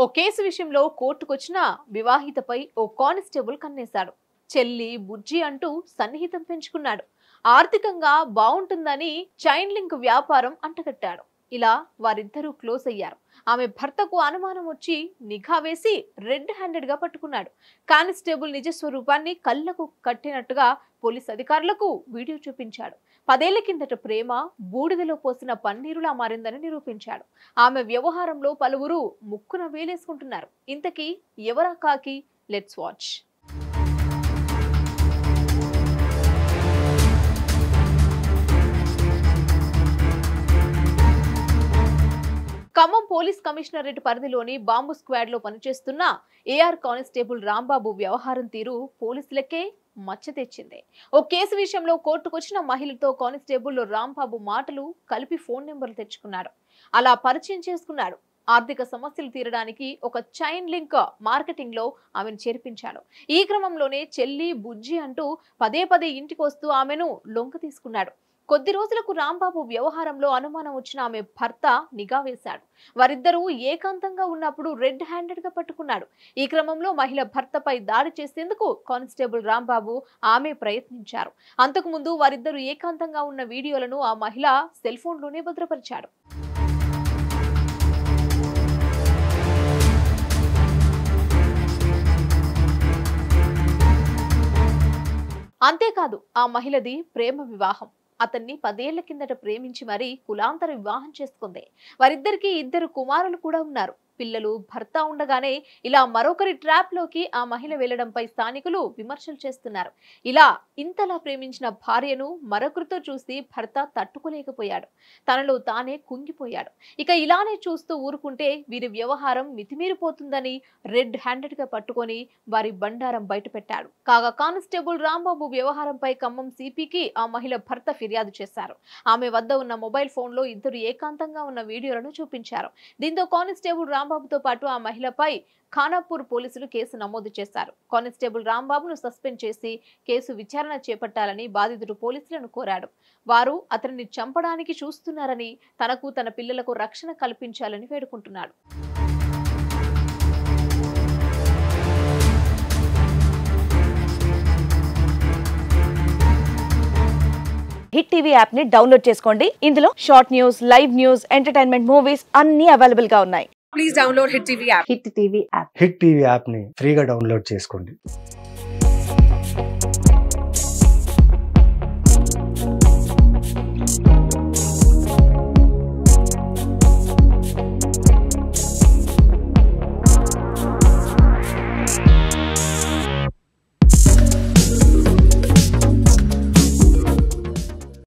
ఓ case విషయంలో కోర్టుకొచ్చిన వివాహితపై ఓ constable కన్నేశాడు చెల్లి బుజ్జి అంటూ సన్నిహితం పెంచుకున్నాడు ఆర్థికంగా బాగుంటుందని చైన్ లింక్ వ్యాపారం అంటగట్టాడు ఇలా వారిద్దరూ క్లోజ్ అయ్యారు ఆమె భర్తకు అనుమానం వచ్చి నిఘా వేసి రెడ్ హ్యాండెడ్ గా పట్టుకున్నాడు కానిస్టేబుల్ నిజ స్వరూపాన్ని కళ్ళకు కట్టినట్టుగా పోలీస్ అధికారులకు వీడియో చూపించాడు పదేళ్ల కిందట ప్రేమ బూడిదలో పోసిన పన్నీరులా మారిందని నిరూపించాడు ఆమె వ్యవహారంలో పలువురు ముక్కున వేలేసుకుంటున్నారు ఇంతకీ ఎవరా కాకి let's watch Khammam police commissionerate పరిధిలోని బాంబు స్క్వాడ్ లో పనిచేస్తున్న ఏఆర్ కానిస్టేబుల్ రాంబాబు వ్యవహారం తీరు పోలీసులకే మచ్చ తెచ్చింది ఓ కేసు విషయంలో కోర్టుకొచ్చిన మహిళతో కానిస్టేబుల్ రాంబాబు మాటలు కలిపి ఫోన్ నెంబర్లు తెచ్చుకున్నాడు అలా పరిచయం చేసుకున్నాడు ఆర్థిక సమస్యలు తీరడానికి ఒక చైన్ లింక్ మార్కెటింగ్ లో ఆమెను చేర్పించాడు ఈ క్రమంలోనే చెల్లి బుజ్జి అంటూ పదే పదే ఇంటికి వస్తూ ఆమెను లొంగ తీసుకున్నాడు కొద్ది రోజులకు రాంబాబు వ్యవహారంలో అనుమానం వచ్చిన ఆమె భర్త నిఘా వేశాడు వారిద్దరూ ఏకాంతంగా ఉన్నప్పుడు రెడ్ హ్యాండెడ్ గా పట్టుకున్నాడు ఈ క్రమంలో మహిళ భర్తపై దాడి చేసేందుకు కానిస్టేబుల్ రాంబాబు ఆమె ప్రయత్నించారు అంతకుముందు వారిద్దరూ ఏకాంతంగా ఉన్న వీడియోలను ఆ మహిళ సెల్ ఫోన్లోనే భద్రపరిచాడు అంతేకాదు ఆ మహిళది ప్రేమ వివాహం అతన్ని పదేళ్ల కిందట ప్రేమించి మరీ కులాంతర వివాహం చేసుకుంది వారిద్దరికి ఇద్దరు కుమారులు కూడా ఉన్నారు పిల్లలు భర్త ఉండగానే ఇలా మరొకరి ట్రాప్ లోకి ఆ మహిళ వెళ్లడంపై స్థానికులు విమర్శలు చేస్తున్నారు ఇలా ఇంతలా ప్రేమించిన భార్యను మరొకరితో చూసి భర్త తట్టుకోలేకపోయాడు తనలో తానే కుంగిపోయాడు ఇక ఇలానే చూస్తూ ఊరుకుంటే వీరి వ్యవహారం మితిమీరిపోతుందని రెడ్ హ్యాండెడ్ గా పట్టుకొని వారి బండారం బయటపెట్టాడు కాగా కానిస్టేబుల్ రాంబాబు వ్యవహారంపై ఖమ్మం సిపికి ఆ మహిళ భర్త ఫిర్యాదు చేశారు ఆమె వద్ద ఉన్న మొబైల్ ఫోన్ లో ఇద్దరు ఏకాంతంగా ఉన్న వీడియోలను చూపించారు దీంతో కానిస్టేబుల్ రాంబాబుతో పాటు ఆ మహిళపై ఖానాపూర్ పోలీసులు కేసు నమోదు చేశారు కానిస్టేబుల్ రాంబాబును సస్పెండ్ చేసి కేసు విచారణ చేపట్టాలని బాధితుడు పోలీసులను కోరాడు వారు అతనిని చంపడానికి చూస్తున్నారని తనకు తన పిల్లలకు రక్షణ కల్పించాలని వేడుకుంటున్నాడు హిట్ టీవీ యాప్ ని డౌన్లోడ్ చేసుకోండి ఇందులో short news live news entertainment movies అన్ని అవైలబుల్ గా ఉన్నాయి please download Hit TV app. Hit TV app hit TV యాప్ని ఫ్రీగా డౌన్లోడ్ చేసుకోండి